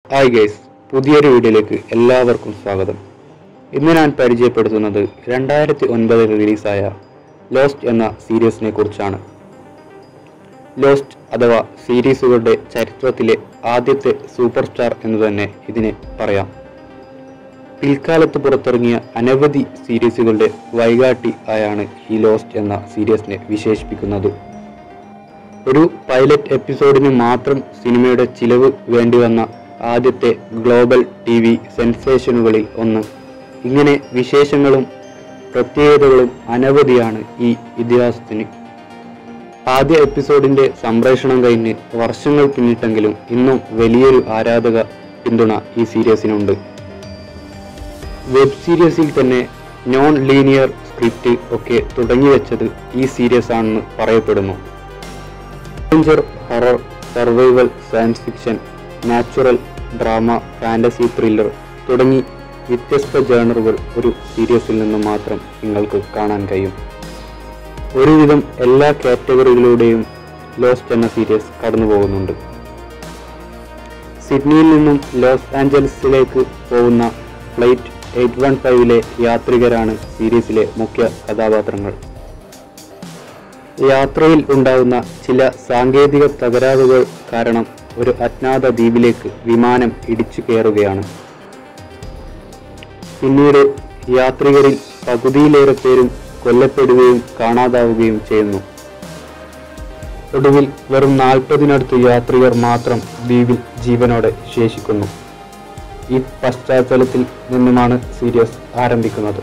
hi guys പുതിയൊരു വീഡിയോയിലേക്ക് എല്ലാവർക്കും സ്വാഗതം ഇന്ന് ഞാൻ പരിചയപ്പെടുത്തുന്നത് രണ്ടായിരത്തി ഒൻപതിൽ റിലീസായ ലോസ്റ്റ് എന്ന സീരീസിനെ കുറിച്ചാണ് ലോസ്റ്റ് അഥവാ സീരീസുകളുടെ ചരിത്രത്തിലെ ആദ്യത്തെ സൂപ്പർ സ്റ്റാർ എന്ന് തന്നെ ഇതിനെ പറയാം പിൽക്കാലത്ത് പുറത്തിറങ്ങിയ അനവധി സീരീസുകളുടെ വൈകാട്ടി ആയാണ് ഈ ലോസ്റ്റ് എന്ന സീരീസിനെ വിശേഷിപ്പിക്കുന്നത് ഒരു പൈലറ്റ് എപ്പിസോഡിന് മാത്രം സിനിമയുടെ ചിലവ് വേണ്ടിവന്ന ആദ്യത്തെ ഗ്ലോബൽ ടി വി സെൻസേഷനുകളിൽ ഒന്ന് ഇങ്ങനെ വിശേഷങ്ങളും പ്രത്യേകതകളും അനവധിയാണ് ഈ ഇതിഹാസത്തിന് ആദ്യ എപ്പിസോഡിന്റെ സംപ്രേഷണം കഴിഞ്ഞ് വർഷങ്ങൾ പിന്നിട്ടെങ്കിലും ഇന്നും വലിയൊരു ആരാധക പിന്തുണ ഈ സീരീസിനുണ്ട് വെബ് സീരീസിൽ തന്നെ നോൺ ലീനിയർ സ്ക്രിപ്റ്റ് ഒക്കെ തുടങ്ങിവെച്ചത് ഈ സീരീസ് ആണെന്ന് പറയപ്പെടുന്നു adventure horror survival science fiction natural drama fantasy thriller തുടങ്ങി വ്യത്യസ്ത ജേണറുകൾ ഒരു സീരീസിൽ നിന്ന് മാത്രം നിങ്ങൾക്ക് കാണാൻ കഴിയും ഒരുവിധം എല്ലാ കാറ്റഗറികളിലൂടെയും ലോസ്റ്റ് എന്ന സീരീസ് കടന്നു പോകുന്നുണ്ട് സിഡ്നിയിൽ നിന്നും ലോസ് ആഞ്ചലസിലേക്ക് പോകുന്ന ഫ്ലൈറ്റ് എയ്റ്റ് വൺ ഫൈവിലെ യാത്രികരാണ് സീരീസിലെ മുഖ്യ കഥാപാത്രങ്ങൾ യാത്രയിൽ ഉണ്ടാകുന്ന ചില സാങ്കേതിക തകരാറുകൾ കാരണം ഒരു അജ്ഞാത ദ്വീപിലേക്ക് വിമാനം ഇടിച്ചു കയറുകയാണ് പിന്നീട് യാത്രികരിൽ പകുതിയിലേറെ പേരും കൊല്ലപ്പെടുകയും കാണാതാവുകയും ചെയ്യുന്നു ഒടുവിൽ വെറും നാൽപ്പതിനടുത്ത് യാത്രികർ മാത്രം ദ്വീപിൽ ജീവനോടെ ശേഷിക്കുന്നു ഈ പശ്ചാത്തലത്തിൽ നിന്നുമാണ് സീരീസ് ആരംഭിക്കുന്നത്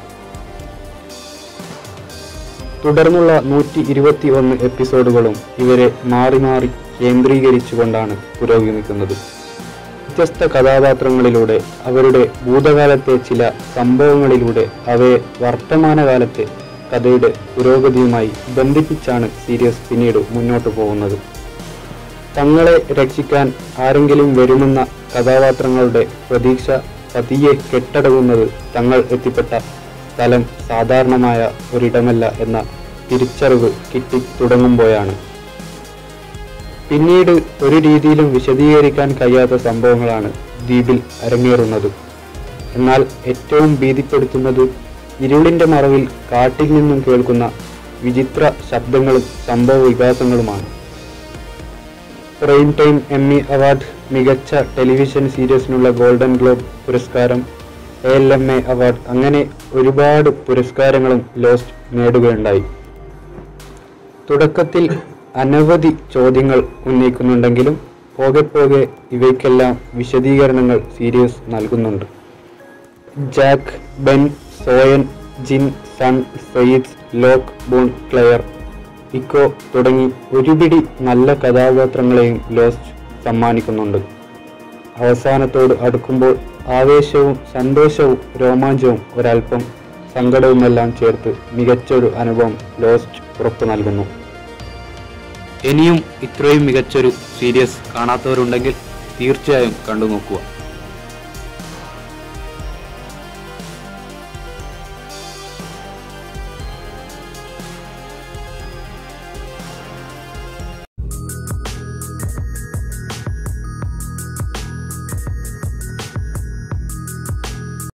തുടർന്നുള്ള നൂറ്റി ഇരുപത്തി ഒന്ന് എപ്പിസോഡുകളും ഇവരെ മാറി മാറി കേന്ദ്രീകരിച്ചുകൊണ്ടാണ് പുരോഗമിക്കുന്നത് വ്യത്യസ്ത കഥാപാത്രങ്ങളിലൂടെ അവരുടെ ഭൂതകാലത്തെ ചില സംഭവങ്ങളിലൂടെ അവയെ വർത്തമാനകാലത്തെ കഥയുടെ പുരോഗതിയുമായി ബന്ധിപ്പിച്ചാണ് സീരീസ് പിന്നീട് മുന്നോട്ട് പോകുന്നത് തങ്ങളെ രക്ഷിക്കാൻ ആരെങ്കിലും വരുമെന്ന കഥാപാത്രങ്ങളുടെ പ്രതീക്ഷ പതിയെ കെട്ടടങ്ങുന്നത് തങ്ങൾ എത്തിപ്പെട്ട സ്ഥലം സാധാരണമായ ഒരിടമല്ല എന്ന തിരിച്ചറിവ് കിട്ടി തുടങ്ങുമ്പോഴാണ് പിന്നീട് ഒരു രീതിയിലും വിശദീകരിക്കാൻ കഴിയാത്ത സംഭവങ്ങളാണ് ദ്വീപിൽ അരങ്ങേറുന്നത് എന്നാൽ ഏറ്റവും ഭീതിപ്പെടുത്തുന്നത് ഇരുളിന്റെ മറവിൽ കാട്ടിൽ നിന്നും കേൾക്കുന്ന വിചിത്ര ശബ്ദങ്ങളും സംഭവ വികാസങ്ങളുമാണ് പ്രൈം ടൈം എമ്മി അവാർഡ് മികച്ച ടെലിവിഷൻ സീരീസിനുള്ള ഗോൾഡൻ ഗ്ലോബ് പുരസ്കാരം A L M A award അങ്ങനെ ഒരുപാട് പുരസ്കാരങ്ങളും ലോസ്റ്റ് നേടുകയുണ്ടായി തുടക്കത്തിൽ അനവധി ചോദ്യങ്ങൾ ഉന്നയിക്കുന്നുണ്ടെങ്കിലും പോകെ പോകെ ഇവയ്ക്കെല്ലാം വിശദീകരണങ്ങൾ സീരീസ് നൽകുന്നുണ്ട് Jack Ben Sawyer Jin Sun Sayid Locke Boone Claire Eko തുടങ്ങി ഒരുപിടി നല്ല കഥാപാത്രങ്ങളെയും ലോസ്റ്റ് സമ്മാനിക്കുന്നുണ്ട് അവസാനത്തോട് അടുക്കുമ്പോൾ ആവേശവും സന്തോഷവും രോമാഞ്ചവും ഒരല്പം സങ്കടവുമെല്ലാം ചേർത്ത് മികച്ചൊരു അനുഭവം ലോസ്റ്റ് ഉറപ്പു നൽകുന്നു ഇനിയും ഇത്രയും മികച്ചൊരു സീരീസ് കാണാത്തവരുണ്ടെങ്കിൽ തീർച്ചയായും കണ്ടു നോക്കുക